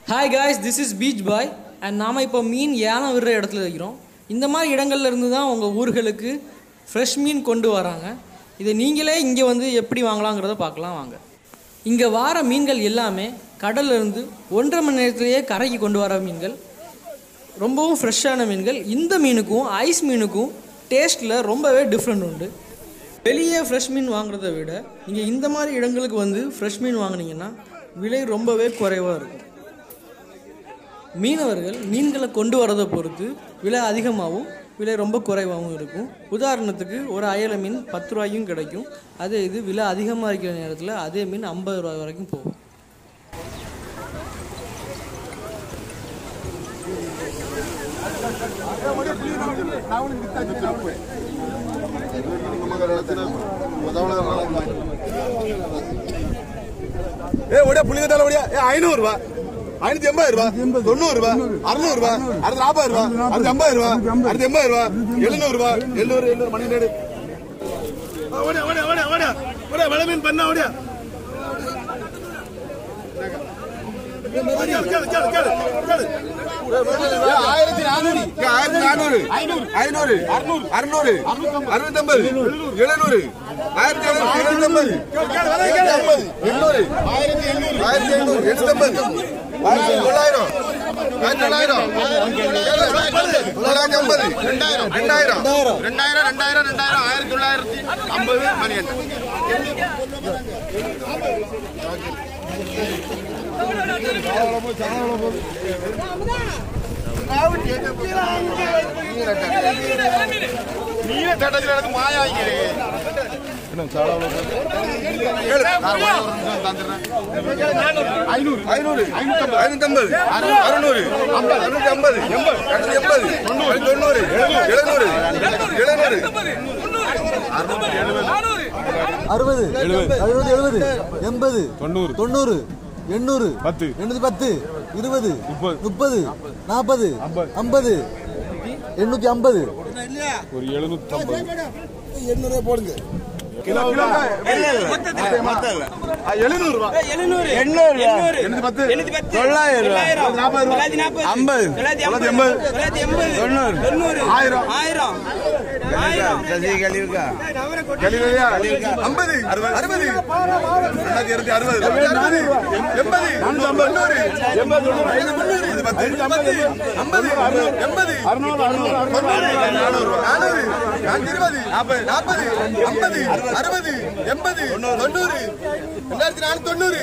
Hi guys this is beach boy and நாம் இப்போ மீன் ஏலம் விடுற இடத்துல இருக்கிறோம் இந்த மாதிரி இடங்கள்ல இருந்து தான் உங்கள் ஊர்களுக்கு ஃப்ரெஷ் மீன் கொண்டு வராங்க இதை நீங்களே இங்கே வந்து எப்படி வாங்கலாங்கிறத பார்க்கலாம் வாங்க இங்கே வார மீன்கள் எல்லாமே கடல்ல இருந்து ஒன்றரை மணி நேரத்திலேயே கரைக்கு கொண்டு வர மீன்கள் ரொம்பவும் ஃப்ரெஷ்ஷான மீன்கள் இந்த மீனுக்கும் ஐஸ் மீனுக்கும் டேஸ்ட்டில் ரொம்பவே டிஃப்ரெண்ட் உண்டு வெளியே ஃப்ரெஷ் மீன் வாங்குறத விட நீங்கள் இந்த மாதிரி இடங்களுக்கு வந்து ஃப்ரெஷ் மீன் வாங்குனீங்கன்னா விலை ரொம்பவே குறைவாக இருக்கும் மீனவர்கள் மீன்களை கொண்டு வரதை பொறுத்து விலை அதிகமாகவும் விலை ரொம்ப குறைவாகவும் இருக்கும் உதாரணத்துக்கு ஒரு அயல மீன் பத்து ரூபாய்க்கும் கிடைக்கும் அதே இது விலை அதிகமாக இருக்கிற நேரத்தில் அதே மீன் ஐம்பது ரூபாய் வரைக்கும் போகும் ஏ ஒடியா புளிங்கத்தால ஒடியா ஏ ஐநூறு ரூபா ஐநூத்தி எண்பது ரூபா தொண்ணூறு ரூபா அறுநூறு ரூபா அடுத்து நாற்பது ரூபா அடுத்து ஐம்பது ரூபா அடுத்து எண்பது ரூபா எழுநூறு ரூபா எழுநூறு எழுநூறு மணி நேடு ஓடியா ஓடியா ஓடியா ஓடியா ஓடியா வெள மீன் பண்ணா ஓடியா ஆயிரத்தி நானூறு ஆயிரத்தி நானூறு ஐநூறு அறுநூறு அறுநூறு அறுநூத்தம்பது எழுநூறு ஆயிரத்தி எழுநூறு எழுநூத்தம்பது எண்ணூறு ஆயிரத்தி எண்ணூறு ஆயிரத்தி எண்ணூறு எண்ணூத்தம்பது ஆயிரத்தி தொள்ளாயிரம் ஆயிரத்தி தொள்ளாயிரம் தொள்ளாயிரத்தி ஐம்பது ரெண்டாயிரம் ரெண்டாயிரம் ரெண்டாயிரம் ரெண்டாயிரம் ரெண்டாயிரம் ஆயிரத்தி தொள்ளாயிரத்தி ஐம்பது மணி எண்ணு நீல தட்டத்தில் எனக்கு மாயாங்கிறே ஐநூறு ஐநூறு ஐநூத்தம்பது ஐநூத்தம்பது அறுநூறு ஐம்பது அறுநூத்தி ஐம்பது எண்பது அறுநூத்தி எண்பது தொண்ணூறு தொண்ணூறு எழுநூறு எழுநூறு அறுபது எழுபது அறுபது எழுபது எண்பது தொண்ணூறு தொண்ணூறு எண்ணூறு பத்து. எண்ணூத்தி பத்து இருபது முப்பது நாற்பது ஐம்பது எண்ணூத்தி ஐம்பது எண்ணூறு போடுங்க எழுநூறு ரூபா எண்ணூறு எண்ணூத்தி பத்து தொள்ளாயிரம் ரூபா நாற்பது ரூபா ஐம்பது தொள்ளாயிரத்தி எண்பது தொண்ணூறு ஆயிரம் ஆயிரம் கலிவரியா ஐம்பது அறுபது ரெண்டாயிரத்தி இருநூத்தி அறுபது அறுபது எண்பது தொண்ணூறு எண்பது தொண்ணூறு பத்து ஐம்பது எண்பது அறுநூறு அறுநூறு நானூறு நானூறு நானூத்தி இருபது நாற்பது நாற்பது ஐம்பது அறுபது எண்பது தொண்ணூறு ரெண்டாயிரத்தி நானூத்தி தொண்ணூறு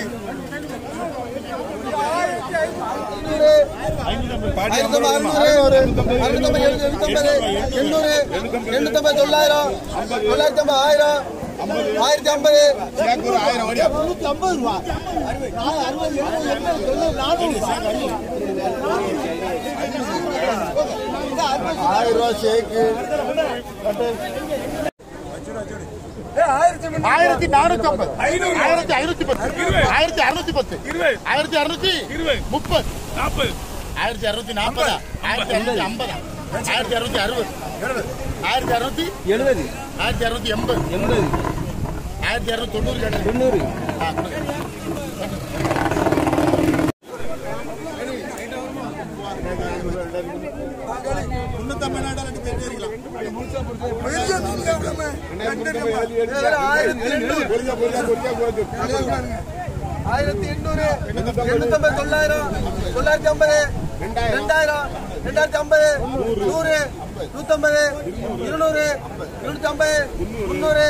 எண்ணூத்தம்பது தொள்ளாயிரம் தொள்ளாயிரத்தி ஐம்பது ஆயிரம் ஆயிரத்தி ஐம்பது ஆயிரம் வழியா நூத்தி ஐம்பது ரூபா அறுபது ஆயிரம் ரூபாய் ஷேக்கு ஆயிரத்தி நானூத்தி ஐம்பது ஆயிரத்தி ஐநூத்தி பத்து ஆயிரத்தி அறுநூத்தி பத்து ஆயிரத்தி அறுநூத்தி முப்பது ஆயிரத்தி அறுநூத்தி நாற்பதா ஆயிரத்தி அறுநூத்தி ஐம்பதா ஆயிரத்தி அறுநூத்தி அறுபது ஆயிரத்தி அறுநூத்தி எழுபது ஆயிரத்தி அறுநூத்தி எண்பது எண்பது ஆயிரத்தி அறுநூத்தி தொண்ணூறு கேட்டேன். தொண்ணூறு ஆ, கொடுங்க. ஆயிரத்தி எண்ணூறு எண்ணூத்தம்பது தொள்ளாயிரம் தொள்ளாயிரத்தி ஐம்பது ரெண்டாயிரம் ரெண்டாயிரத்தி ஐம்பது நூறு நூத்தம்பது இருநூறு இருநூத்தி ஐம்பது முந்நூறு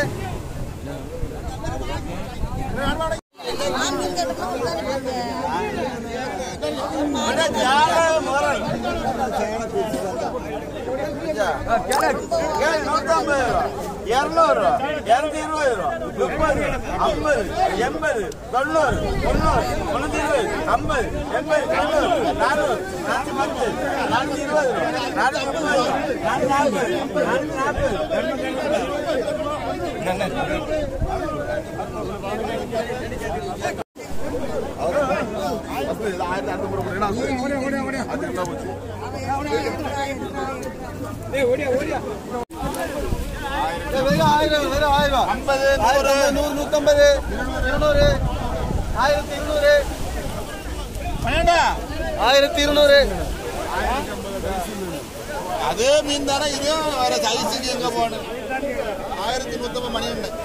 இருநூறு இருநூத்தி இருபது ரூபா முப்பது ஐம்பது எண்பது தொண்ணூறு தொண்ணூறு முன்னூத்தி இருபது ஐம்பது எண்பது தொண்ணூறு நானூறு நானூத்தி பத்து நானூத்தி இருபது நானூத்தி முப்பது நானூத்தி நாற்பது நானூத்தி நாற்பது வெறும் ஆயிரம் வெறும் ஆயிரம் ஐம்பது ஆயிரத்தி ஐம்பது, நூறு நூத்தம்பது இருநூறு ஆயிரத்தி இருநூறு பன்னெண்டா ஆயிரத்தி இருநூறு அதே மீன் தானே இதுவும் வேற சைஸுக்கு எங்க போகணும் ஆயிரத்தி நூத்தம்பது மணி உண்டு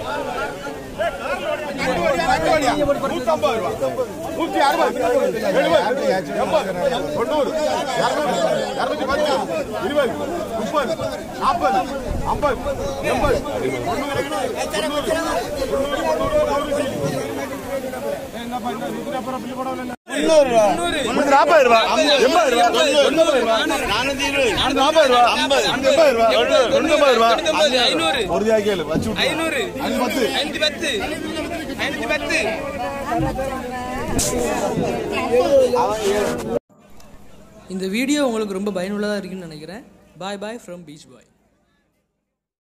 நூத்தி அறுபது எழுபது எண்பது தொண்ணூறு இருநூத்தி பத்து இருபது முப்பது நாற்பது ஐம்பது எண்பது நாற்பது ரூபா எண்பது ரூபா தொண்ணூறு ரூபா நானூத்தி இருபது நாற்பது ரூபா ஐம்பது எண்பது ரூபா தொண்ணூறு ரூபா ஐநூறு ஒரு ஜாய் கேளு வச்சு விட்டு ஐநூறு ஐநூத்தி பத்து ஐநூத்தி பத்து ஐநூத்தி பத்து இந்த வீடியோ உங்களுக்கு ரொம்ப பயனுள்ளதாக இருக்குன்னு நினைக்கிறேன் பாய் பாய் ஃப்ரம் பீச் பாய்